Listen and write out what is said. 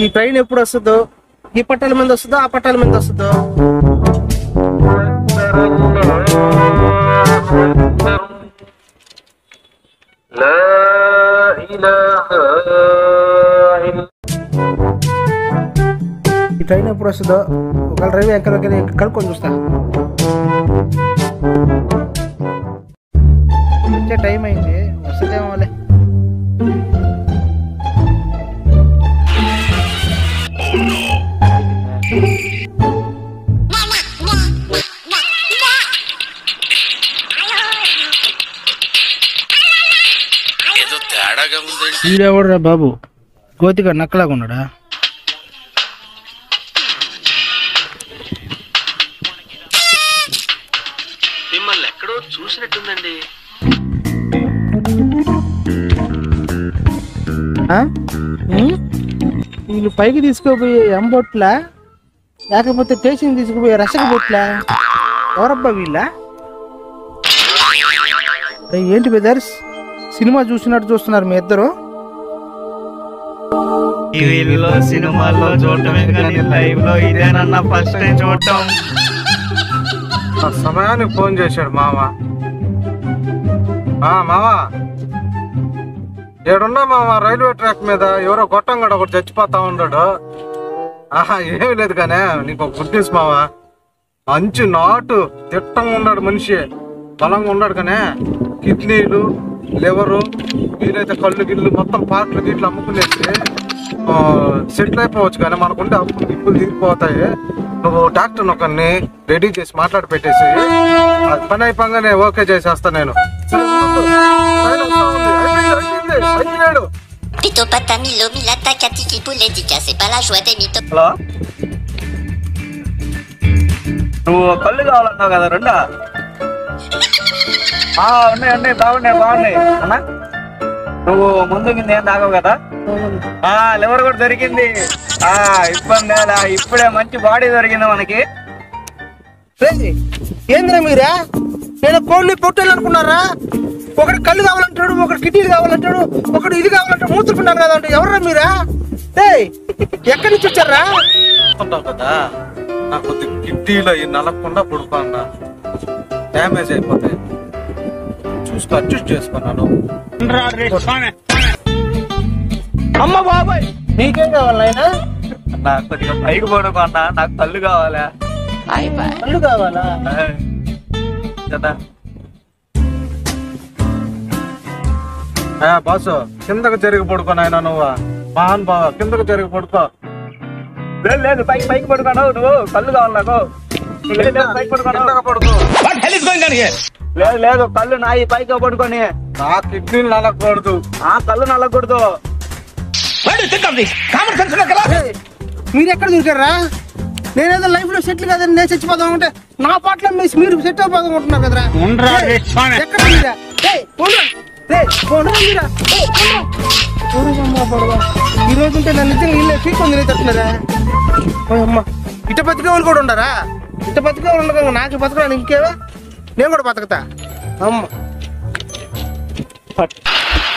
ఈ ట్రైన్ ఎప్పుడు వస్తుందో ఈ పట్టాల మీద వస్తుందో ఆ పట్టాల మీద వస్తుందో لا إله إلا ఈ ట్రైన్ ఎప్పుడు వస్తుందో ఒకవేళ రైల్వే ఎక్కడ కనుక్కొని చూస్తా వచ్చే టైం అయింది వస్తుందేమోలే ఏదో తేడాగా ఉందండి వీడెవడురా బాబు గోతిగా నక్కలాగా ఉన్నాడా మిమ్మల్ని ఎక్కడో చూసినట్టుందండి ఆ? ఉం? వీళ్ళు పైకి తీసుకుపోయే ఎంబొట్లా లేకపోతే స్టేషన్ తీసుకుపోయే రసక బొట్లా ఎవరబ్బా వీళ్ళ అరే, ఏంటి బ్రదర్స్ సినిమా చూసినట్టు చూస్తున్నారు మీ ఇద్దరు టీవీలో సినిమాల్లో చూడటమే కానీ లైవ్ లో ఇదేనన్నా ఫస్ట్ టైం చూడటం ఆ సమయానికి ఫోన్ చేశాడు మామ ఆ మామ ఏడున్నా మామ రైల్వే ట్రాక్ మీద ఎవరో గొట్టంగడ ఒకటి చచ్చిపోతా ఉన్నాడు ఆహా ఏమీ లేదు కానీ నీకు ఒక గుడ్ న్యూస్ మామ మంచి నాటు తిట్టంగా ఉన్నాడు మనిషి బలంగా ఉన్నాడు కానీ కిడ్నీలు లివరు వీలైతే కళ్ళు గిల్లు మొత్తం పార్ట్లు గిట్లు అమ్ముకునేసి సెటిల్ అయిపోవచ్చు కానీ మనకుంటే అప్పులు ఇప్పులు తీరిపోతాయి నువ్వు డాక్టర్ ఒకరిని రెడీ చేసి మాట్లాడి పెట్టేసి అది పని అయిపోగానే ఓకే చేసేస్తా నేను సరే, ఉండు. పైన వస్తా ఉంది. అయిపోయింది, అయిపోయింది, అయిపోయాడు. Pito pata milo milata katiki puletica, c'est pas la joie des mythos. Hello నువ్వు కళ్ళు కావాలన్నావు కదా రెండా ఆ, ఉన్నాయి ఉన్నాయి బాగున్నాయి బాగున్నాయి అన్నా నువ్వు ముందు కింద ఏం తాగవు కదా ఆ లివర్ కూడా దొరికింది ఆ ఇబ్బంది లేదా ఇప్పుడే మంచి బాడీ దొరికింది మనకి రేయ్, ఏందిరా మీరా నేను కోడిని పొట్టేలు అనుకున్నారా ఒకటి కళ్ళు కావాలంటాడు ఒకటి కిడ్నీలు కావాలంటాడు ఒకటి ఇది కావాలంటాడు మూతుకున్నారు కదా అంటే ఎవరా మీరా ఏయ్ ఎక్కడి నుంచి వచ్చారా అనుకుంటావు కదా నాకు కొద్ది కిడ్నీలో ఈ నలగకుండా పుడుకున్నా డ్యామేజ్ అయిపోతాయి చూసుకో అడ్జస్ట్ చేసుకున్నాను అమ్మ బాబాయ్ నీకేం కావాలి నాయనా నాకు కొద్దిగా పైకి పడుకున్నా నాకు కళ్ళు కావాలా కళ్ళు కావాలా ఆ, కదా ఆ, బాసు కిందకు జరిగి పడుకో నాయన నువ్వు మహాన్ బావ కిందకు జరిగి పడుకో లేదు లేదు పైకి పైకి పడుకున్నావు నువ్వు కళ్ళు కావాలి నాకు లేదు, లేదు, పైకి పడుకున్నావు కిందకు పడుకో లేదు లేదు కళ్ళు నాయి పైకి పడుకొని నా కిడ్నీలు నలగకూడదు ఆ కళ్ళు నల్లకూడదు ఏయ్, మీరు ఎక్కడ దొరికారా నేనేదో లైఫ్ లో సెటిల్ కదని నేను చచ్చిపోదాం అంటే నా పాటలో మీరు మీరు సెట్ అయిపోదాం అనుకుంటున్నారు కదరా ఏయ్, ఎక్కడ మీరా ఏయ్, పోండ్రా. ఏయ్, పోండ్రా మీరా. ఏయ్, పోండ్రా. ఊరుగమ్మ పొడవ. ఈ రోజు ఉంటే నన్ను నిజంగా ఇల్లే పీక్కొని తినేటట్టున్నారా అమ్మ ఇట బతికే వాళ్ళు కూడా ఉండరా ఇట బతికే వాళ్ళు ఉండగా నాకు బతకడానికి ఇంకేవా నేను కూడా బతుకుతా అమ్మ